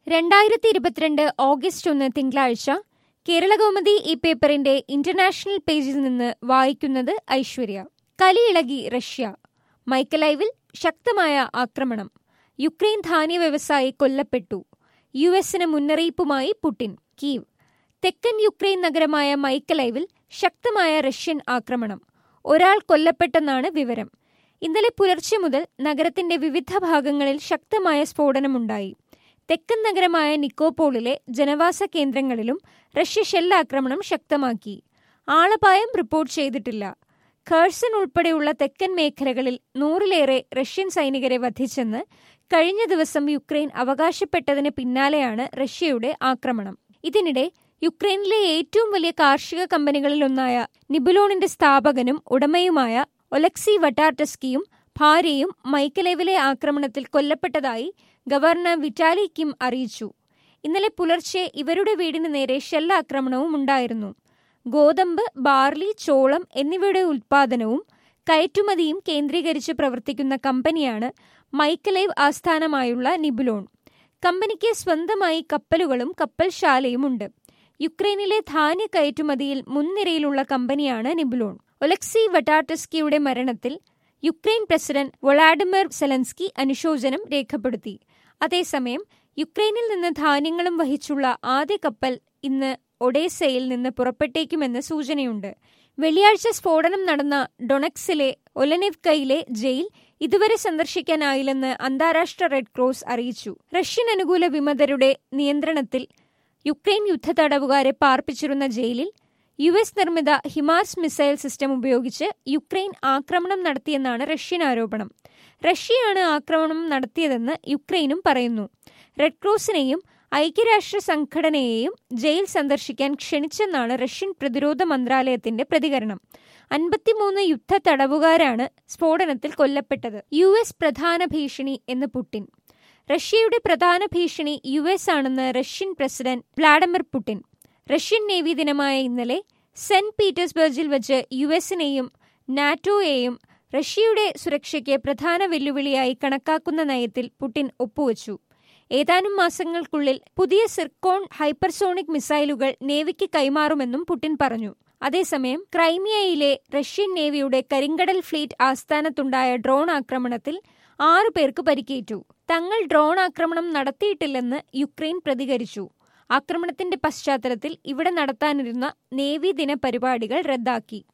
രണ്ടായിരത്തി ഇരുപത്തിരണ്ട് ഓഗസ്റ്റ് ഒന്ന് തിങ്കളാഴ്ച കേരളകൗമുദി ഈ പേപ്പറിന്റെ ഇന്റർനാഷണൽ പേജിൽ നിന്ന് വായിക്കുന്നത് ഐശ്വര്യ കലിയിളകി റഷ്യ മൈക്കലൈവിൽ ശക്തമായ ആക്രമണം യുക്രൈൻ ധാന്യ വ്യവസായി കൊല്ലപ്പെട്ടു യു എസിന് മുന്നറിയിപ്പുമായി പുടിൻ കീവ് തെക്കൻ യുക്രൈൻ നഗരമായ മൈക്കലൈവിൽ ശക്തമായ റഷ്യൻ ആക്രമണം ഒരാൾ കൊല്ലപ്പെട്ടെന്നാണ് വിവരം ഇന്നലെ പുലർച്ചെ മുതൽ നഗരത്തിന്റെ വിവിധ ഭാഗങ്ങളിൽ ശക്തമായ സ്ഫോടനമുണ്ടായി തെക്കൻ നഗരമായ നിക്കോപോളിലെ ജനവാസ കേന്ദ്രങ്ങളിലും റഷ്യ ഷെല്ലാക്രമണം ശക്തമാക്കി ആളപായം റിപ്പോർട്ട് ചെയ്തിട്ടില്ല ഖേഴ്സൺ ഉൾപ്പെടെയുള്ള തെക്കൻ മേഖലകളിൽ നൂറിലേറെ റഷ്യൻ സൈനികരെ വധിച്ചെന്ന് കഴിഞ്ഞ ദിവസം യുക്രൈൻ അവകാശപ്പെട്ടതിന് പിന്നാലെയാണ് റഷ്യയുടെ ആക്രമണം ഇതിനിടെ യുക്രൈനിലെ ഏറ്റവും വലിയ കാർഷിക കമ്പനികളിലൊന്നായ നിബുലോണിന്റെ സ്ഥാപകനും ഉടമയുമായ ഒലക്സി വട്ടാർട്ടസ്കിയും ഭാര്യയും മൈക്കലേവിലെ ആക്രമണത്തിൽ കൊല്ലപ്പെട്ടതായി ഗവർണർ വിറ്റാലി കിം അറിയിച്ചു ഇന്നലെ പുലർച്ചെ ഇവരുടെ വീടിന് നേരെ ഷെല്ലാക്രമണവും ഉണ്ടായിരുന്നു ഗോതമ്പ് ബാർലി ചോളം എന്നിവയുടെ ഉൽപാദനവും കയറ്റുമതിയും കേന്ദ്രീകരിച്ച് പ്രവർത്തിക്കുന്ന കമ്പനിയാണ് മൈക്കലേവ് ആസ്ഥാനമായുള്ള നിബുലോൺ കമ്പനിക്ക് സ്വന്തമായി കപ്പലുകളും കപ്പൽശാലയുമുണ്ട് യുക്രൈനിലെ ധാന്യ കയറ്റുമതിയിൽ മുൻനിരയിലുള്ള കമ്പനിയാണ് നിബുലോൺ ഒലക്സി വട്ടാർട്ടസ്കിയുടെ മരണത്തിൽ യുക്രൈൻ പ്രസിഡന്റ് വൊളാഡിമിർ സെലൻസ്കി അനുശോചനം രേഖപ്പെടുത്തി അതേസമയം യുക്രൈനിൽ നിന്ന് ധാന്യങ്ങളും വഹിച്ചുള്ള ആദ്യ കപ്പൽ ഇന്ന് ഒഡേസയിൽ നിന്ന് പുറപ്പെട്ടേക്കുമെന്ന് സൂചനയുണ്ട് വെള്ളിയാഴ്ച സ്ഫോടനം നടന്ന ഡൊണക്സിലെ ഒലനെവ്കയിലെ ജയിൽ ഇതുവരെ സന്ദർശിക്കാനായില്ലെന്ന് അന്താരാഷ്ട്ര റെഡ് ക്രോസ് അറിയിച്ചു റഷ്യൻ അനുകൂല വിമതരുടെ നിയന്ത്രണത്തിൽ യുക്രൈൻ യുദ്ധ തടവുകാരെ പാർപ്പിച്ചിരുന്ന ജയിലിൽ യു എസ് നിർമ്മിത ഹിമാർസ് മിസൈൽ സിസ്റ്റം ഉപയോഗിച്ച് യുക്രൈൻ ആക്രമണം നടത്തിയെന്നാണ് റഷ്യൻ ആരോപണം റഷ്യയാണ് ആക്രമണം നടത്തിയതെന്ന് യുക്രൈനും പറയുന്നു റെഡ് ക്രോസിനെയും ഐക്യരാഷ്ട്ര സംഘടനയെയും ജയിൽ സന്ദർശിക്കാൻ ക്ഷണിച്ചെന്നാണ് റഷ്യൻ പ്രതിരോധ മന്ത്രാലയത്തിന്റെ പ്രതികരണം അൻപത്തിമൂന്ന് യുദ്ധ തടവുകാരാണ് സ്ഫോടനത്തിൽ കൊല്ലപ്പെട്ടത് യു എസ് പ്രധാന ഭീഷണി എന്ന് പുടിൻ റഷ്യയുടെ പ്രധാന ഭീഷണി യു എസ് ആണെന്ന് Russian president Vladimir Putin Russian navy ദിനമായ ഇന്നലെ സെന്റ് പീറ്റേഴ്സ്ബർഗിൽ വെച്ച് യു എസിനെയും നാറ്റോയെയും റഷ്യയുടെ സുരക്ഷയ്ക്ക് പ്രധാന വെല്ലുവിളിയായി കണക്കാക്കുന്ന നയത്തിൽ പുടിൻ ഒപ്പുവച്ചു ഏതാനും മാസങ്ങൾക്കുള്ളിൽ പുതിയ സിർക്കോൺ ഹൈപ്പർസോണിക് മിസൈലുകൾ നേവിക്ക് കൈമാറുമെന്നും പുടിൻ പറഞ്ഞു അതേസമയം ക്രൈമിയയിലെ റഷ്യൻ നേവിയുടെ കരിങ്കടൽ ഫ്ലീറ്റ് ആസ്ഥാനത്തുണ്ടായ ഡ്രോൺ ആക്രമണത്തിൽ ആറു പേർക്ക് പരിക്കേറ്റു തങ്ങൾ ഡ്രോൺ ആക്രമണം നടത്തിയിട്ടില്ലെന്ന് യുക്രൈൻ പ്രതികരിച്ചു ആക്രമണത്തിന്റെ പശ്ചാത്തലത്തിൽ ഇവിടെ നടത്താനിരുന്ന നേവി ദിന പരിപാടികൾ റദ്ദാക്കി